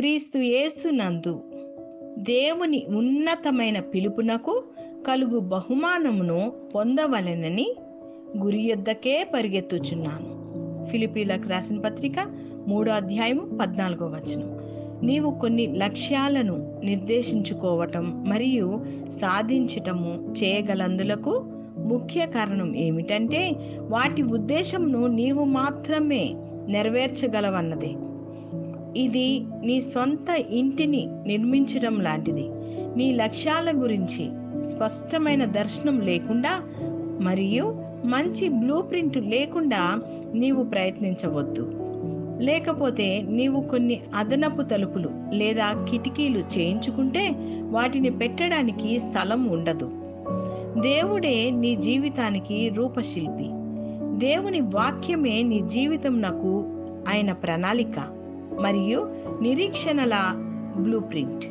క్రీస్తు యేసునందు దేవుని ఉన్నతమైన పిలుపునకు కలుగు బహుమానమును పొందవలెనని గురి యొద్దకే పరిగెత్తుచున్నాను ఫిలిపీలకు రాసిన పత్రిక మూడో అధ్యాయము పద్నాలుగో వచనం నీవు కొన్ని లక్ష్యాలను నిర్దేశించుకోవటం మరియు సాధించటము చేయగలందులకు ముఖ్య కారణం ఏమిటంటే వాటి ఉద్దేశంను నీవు మాత్రమే నెరవేర్చగలవన్నదే ఇది నీ సొంత ఇంటిని నిర్మించడం లాంటిది నీ లక్ష్యాల గురించి స్పష్టమైన దర్శనం లేకుండా మరియు మంచి బ్లూ ప్రింట్ లేకుండా నీవు ప్రయత్నించవద్దు లేకపోతే నీవు కొన్ని అదనపు తలుపులు లేదా కిటికీలు చేయించుకుంటే వాటిని పెట్టడానికి స్థలం ఉండదు దేవుడే నీ జీవితానికి రూపశిల్పి దేవుని వాక్యమే నీ జీవితం నాకు ఆయన ప్రణాళిక మరియు నిరీక్షణల బ్లూ ప్రింట్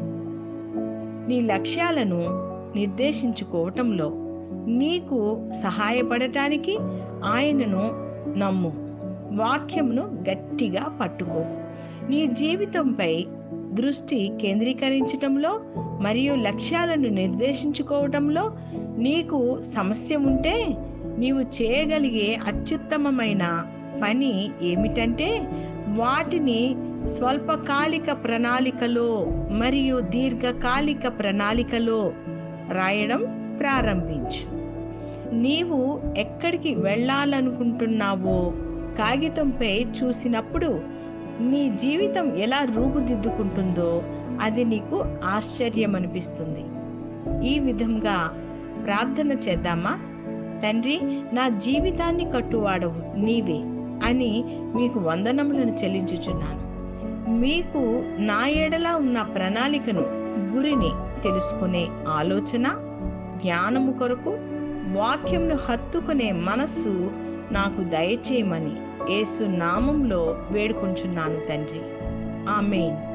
నీ లక్ష్యాలను నిర్దేశించుకోవటంలో నీకు సహాయపడటానికి ఆయనను నమ్ము వాక్యమును గట్టిగా పట్టుకో నీ జీవితంపై దృష్టి కేంద్రీకరించటంలో మరియు లక్ష్యాలను నిర్దేశించుకోవటంలో నీకు సమస్య ఉంటే నీవు చేయగలిగే అత్యుత్తమమైన పని ఏమిటంటే వాటిని స్వల్పకాలిక ప్రణాళికలో మరియు దీర్ఘకాలిక ప్రణాళికలో రాయడం ప్రారంభించు నీవు ఎక్కడికి వెళ్ళాలనుకుంటున్నావో కాగితంపై చూసినప్పుడు నీ జీవితం ఎలా రూపుదిద్దుకుంటుందో అది నీకు ఆశ్చర్యం అనిపిస్తుంది ఈ విధంగా ప్రార్థన చేద్దామా తండ్రి నా జీవితాన్ని కట్టువాడవు నీవే అని మీకు వందనములను చెల్లించుచున్నాను మీకు నా ఎడల ఉన్న ప్రణాళికను గురిని తెలుసుకునే ఆలోచన జ్ఞానము కొరకు వాక్యంను హత్తుకునే మనస్సు నాకు దయచేయమని యేసు నామంలో వేడుకుంటున్నాను తండ్రి ఆమెన్